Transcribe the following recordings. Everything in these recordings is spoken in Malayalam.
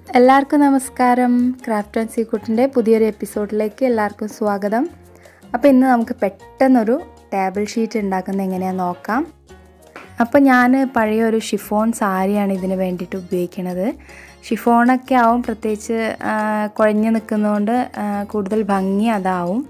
എല്ലാവർക്കും നമസ്കാരം ക്രാഫ്റ്റ് ആൻഡ് സീക്കൂട്ടിൻ്റെ പുതിയൊരു എപ്പിസോഡിലേക്ക് എല്ലാവർക്കും സ്വാഗതം അപ്പോൾ ഇന്ന് നമുക്ക് പെട്ടെന്നൊരു ടേബിൾ ഷീറ്റ് ഉണ്ടാക്കുന്നത് എങ്ങനെയാണെന്ന് നോക്കാം അപ്പോൾ ഞാൻ പഴയ ഒരു ഷിഫോൺ സാരിയാണ് ഇതിന് വേണ്ടിയിട്ട് ഉപയോഗിക്കുന്നത് ഷിഫോണൊക്കെ ആവും പ്രത്യേകിച്ച് ആ, കുഴഞ്ഞു നിൽക്കുന്നതുകൊണ്ട് ആ, കൂടുതൽ ഭംഗി അതാവും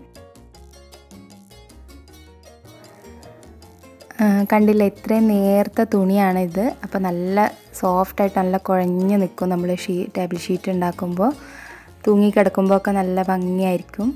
ആ, കണ്ടില്ല ഇത്രയും നേർത്ത തുണിയാണ് ഇത് അപ്പോൾ നല്ല സോഫ്റ്റായിട്ട് നല്ല കുഴഞ്ഞ് നിൽക്കും നമ്മൾ ഷീ ടേബിൾ ഷീറ്റ് ഉണ്ടാക്കുമ്പോൾ തൂങ്ങിക്കിടക്കുമ്പോൾ ഒക്കെ നല്ല ഭംഗിയായിരിക്കും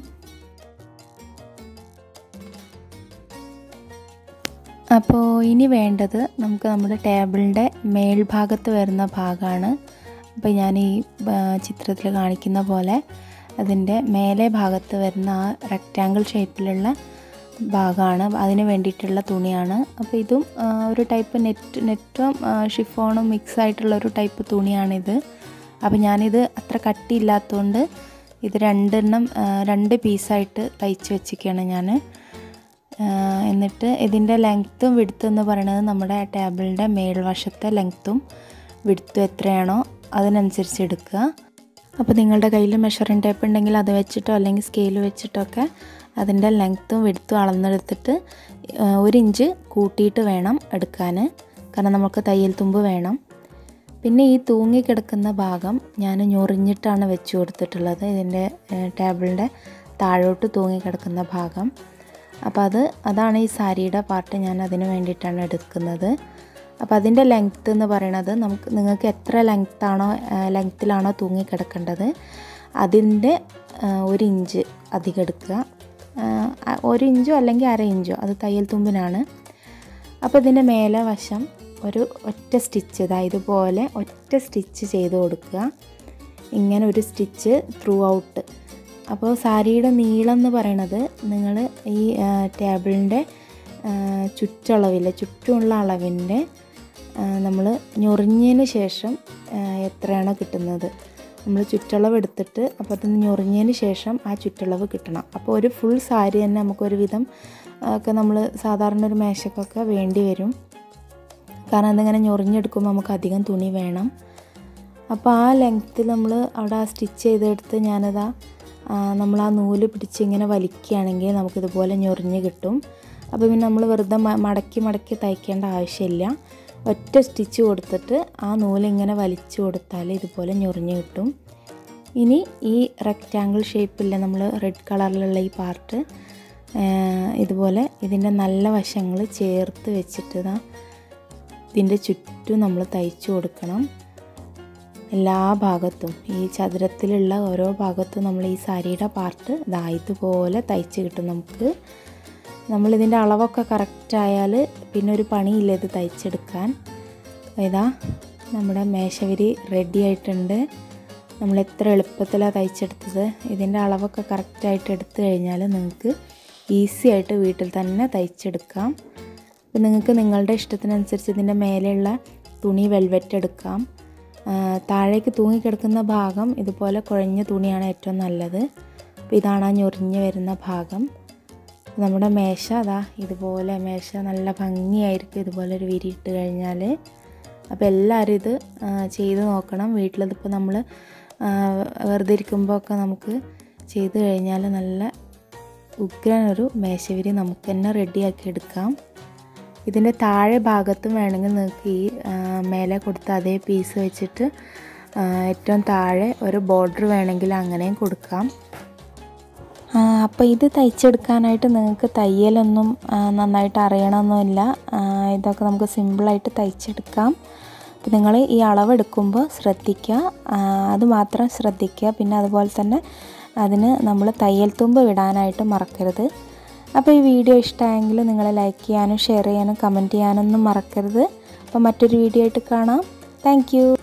അപ്പോൾ ഇനി വേണ്ടത് നമുക്ക് നമ്മുടെ ടേബിളിൻ്റെ മേൽഭാഗത്ത് വരുന്ന ഭാഗമാണ് അപ്പോൾ ഞാൻ ഈ ചിത്രത്തിൽ കാണിക്കുന്ന പോലെ അതിൻ്റെ മേലെ ഭാഗത്ത് വരുന്ന ആ റെക്റ്റാങ്കിൾ ഷേപ്പിലുള്ള ഭാഗമാണ് അതിന് വേണ്ടിയിട്ടുള്ള തുണിയാണ് അപ്പോൾ ഇതും ആ, ഒരു ടൈപ്പ് നെറ്റ് നെറ്റും ആ, ഷിഫോണും മിക്സ് ആയിട്ടുള്ള ഒരു ടൈപ്പ് തുണിയാണിത് അപ്പോൾ ഞാനിത് അത്ര കട്ടിയില്ലാത്തതുകൊണ്ട് ഇത് രണ്ടെണ്ണം ആ, രണ്ട് പീസായിട്ട് തയ്ച്ച് വെച്ചിരിക്കുകയാണ് ഞാൻ എന്നിട്ട് ഇതിൻ്റെ ലെങ്ത്തും വിടുത്തും എന്ന് പറയുന്നത് നമ്മുടെ ടേബിളിൻ്റെ മേൽവശത്തെ ലെങ്ത്തും വിടുത്തും എത്രയാണോ അതിനനുസരിച്ച് എടുക്കുക അപ്പോൾ നിങ്ങളുടെ കയ്യിൽ മെഷറിംഗ് ടേപ്പ് ഉണ്ടെങ്കിൽ അത് വെച്ചിട്ടോ അല്ലെങ്കിൽ സ്കെയിൽ വെച്ചിട്ടൊക്കെ അതിൻ്റെ ലെങ്ത്തും വിടുത്തും അളന്നെടുത്തിട്ട് ആ, ഒരു ഇഞ്ച് കൂട്ടിയിട്ട് വേണം എടുക്കാൻ കാരണം നമുക്ക് തയ്യൽ തുമ്പ് വേണം പിന്നെ ഈ തൂങ്ങിക്കിടക്കുന്ന ഭാഗം ഞാൻ ഞൊറിഞ്ഞിട്ടാണ് വെച്ച് കൊടുത്തിട്ടുള്ളത് ഇതിൻ്റെ ടേബിളിൻ്റെ താഴോട്ട് തൂങ്ങിക്കിടക്കുന്ന ഭാഗം അപ്പോൾ അത് അതാണ് ഈ സാരിയുടെ പാർട്ട് ഞാൻ അതിന് വേണ്ടിയിട്ടാണ് എടുക്കുന്നത് അപ്പോൾ അതിൻ്റെ ലെങ്ത്ത് എന്ന് പറയുന്നത് നമുക്ക് നിങ്ങൾക്ക് എത്ര ലെങ്ത്താണോ ലെങ്ത്തിലാണോ തൂങ്ങിക്കിടക്കേണ്ടത് അതിൻ്റെ ആ, ഒരു ഇഞ്ച് അധികം എടുക്കുക ആ, ഒരു ഇഞ്ചോ അല്ലെങ്കിൽ അര ഇഞ്ചോ അത് തയ്യൽ തുമ്പിനാണ് അപ്പോൾ ഇതിൻ്റെ മേലെ വശം ഒരു ഒറ്റ സ്റ്റിച്ച് ഇതാ ഇതുപോലെ ഒറ്റ സ്റ്റിച്ച് ചെയ്ത് കൊടുക്കുക ഇങ്ങനെ ഒരു സ്റ്റിച്ച് ത്രൂ ഔട്ട് അപ്പോൾ സാരിയുടെ നീളം എന്ന് പറയണത് നിങ്ങൾ ഈ ടേബിളിൻ്റെ ചുറ്റളവിൽ ചുറ്റുമുള്ള അളവിൻ്റെ നമ്മൾ ഞൊറിഞ്ഞതിന് ശേഷം ആ, എത്രയാണോ കിട്ടുന്നത് നമ്മൾ ചുറ്റളവ് എടുത്തിട്ട് അപ്പോൾ അത് ഞൊറിഞ്ഞതിന് ശേഷം ആ ചുറ്റളവ് കിട്ടണം അപ്പോൾ ഒരു ഫുൾ സാരി തന്നെ നമുക്കൊരു വിധം ഒക്കെ നമ്മൾ സാധാരണ ഒരു മേശക്കൊക്കെ വേണ്ടി വരും കാരണം അതിങ്ങനെ ഞൊറിഞ്ഞെടുക്കുമ്പോൾ നമുക്ക് അധികം തുണി വേണം അപ്പോൾ ആ ലെങ്ത്തിൽ നമ്മൾ അവിടെ ആ സ്റ്റിച്ച് ചെയ്തെടുത്ത് ഞാനതാ ആ, നമ്മൾ ആ നൂല് പിടിച്ച് ഇങ്ങനെ വലിക്കുകയാണെങ്കിൽ നമുക്കിതുപോലെ ഞൊറിഞ്ഞ് കിട്ടും അപ്പോൾ പിന്നെ നമ്മൾ വെറുതെ മ- മടക്കി മടക്കി തയ്ക്കേണ്ട ആവശ്യമില്ല ഒറ്റ സ്റ്റിച്ച് കൊടുത്തിട്ട് ആ നൂല് ഇങ്ങനെ വലിച്ചു കൊടുത്താൽ ഇതുപോലെ ഞൊറിഞ്ഞ് കിട്ടും ഇനി ഈ റെക്റ്റാങ്കിൾ ഷേപ്പില്ല നമ്മൾ റെഡ് കളറിലുള്ള ഈ പാർട്ട് ഇതുപോലെ ഇതിൻ്റെ നല്ല വശങ്ങൾ ചേർത്ത് വെച്ചിട്ട് ഇതാ ഇതിൻ്റെ ചുറ്റും നമ്മൾ തയ്ച്ചു കൊടുക്കണം എല്ലാ ഭാഗത്തും ഈ ചതുരത്തിലുള്ള ഓരോ ഭാഗത്തും നമ്മൾ ഈ സാരിയുടെ പാർട്ട് ഇതാ ഇതുപോലെ തയ്ച്ച് കിട്ടും നമുക്ക് നമ്മളിതിൻ്റെ അളവൊക്കെ കറക്റ്റ് ആയാൽ പിന്നെ ഒരു പണിയില്ല ഇത് തയ്ച്ചെടുക്കാൻ ഇതാ നമ്മുടെ മേശവരി റെഡി ആയിട്ടുണ്ട് നമ്മൾ എത്ര എളുപ്പത്തിലാണ് തയ്ച്ചെടുത്തത് ഇതിൻ്റെ അളവൊക്കെ കറക്റ്റായിട്ട് എടുത്തു കഴിഞ്ഞാൽ നിങ്ങൾക്ക് ഈസി ആയിട്ട് വീട്ടിൽ തന്നെ തയ്ച്ചെടുക്കാം അപ്പോൾ നിങ്ങൾക്ക് നിങ്ങളുടെ ഇഷ്ടത്തിനനുസരിച്ച് ഇതിൻ്റെ മേലെയുള്ള തുണി വെൽവെറ്റ് എടുക്കാം ആ, താഴേക്ക് തൂങ്ങിക്കിടക്കുന്ന ഭാഗം ഇതുപോലെ കുഴഞ്ഞ തുണിയാണ് ഏറ്റവും നല്ലത് അപ്പോൾ ഇതാണ് ആ ഞൊറിഞ്ഞ് വരുന്ന ഭാഗം നമ്മുടെ മേശ അതാ ഇതുപോലെ മേശ നല്ല ഭംഗിയായിരിക്കും ഇതുപോലെ ഒരു വിരി ഇട്ട് കഴിഞ്ഞാൽ അപ്പോൾ എല്ലാവരും ഇത് ആ, ചെയ്ത് നോക്കണം വീട്ടിലിതിപ്പോൾ നമ്മൾ വെറുതെ ഇരിക്കുമ്പോൾ ഒക്കെ നമുക്ക് ചെയ്ത് കഴിഞ്ഞാൽ നല്ല ഉഗ്രനൊരു മേശവിരി നമുക്ക് തന്നെ റെഡിയാക്കി എടുക്കാം ഇതിൻ്റെ താഴെ ഭാഗത്തും വേണമെങ്കിൽ നിങ്ങൾക്ക് ഈ ആ, മേലെ കൊടുത്ത അതേ പീസ് വെച്ചിട്ട് ആ, ഏറ്റവും താഴെ ഒരു ബോർഡർ വേണമെങ്കിൽ അങ്ങനെയും കൊടുക്കാം അപ്പോൾ ഇത് തയ്ച്ചെടുക്കാനായിട്ട് നിങ്ങൾക്ക് തയ്യലൊന്നും ആ, നന്നായിട്ട് അറിയണമെന്നില്ല ആ, ഇതൊക്കെ നമുക്ക് സിമ്പിളായിട്ട് തയ്ച്ചെടുക്കാം അപ്പോൾ നിങ്ങൾ ഈ അളവെടുക്കുമ്പോൾ ശ്രദ്ധിക്കുക ആ, അത് മാത്രം ശ്രദ്ധിക്കുക പിന്നെ അതുപോലെ തന്നെ അതിന് നമ്മൾ തയ്യൽ തുമ്പ് വിടാനായിട്ട് മറക്കരുത് അപ്പോൾ ഈ വീഡിയോ ഇഷ്ടമായെങ്കിൽ നിങ്ങൾ ലൈക്ക് ചെയ്യാനും ഷെയർ ചെയ്യാനും കമൻറ്റ് ചെയ്യാനൊന്നും മറക്കരുത് അപ്പോൾ മറ്റൊരു വീഡിയോ ആയിട്ട് കാണാം താങ്ക്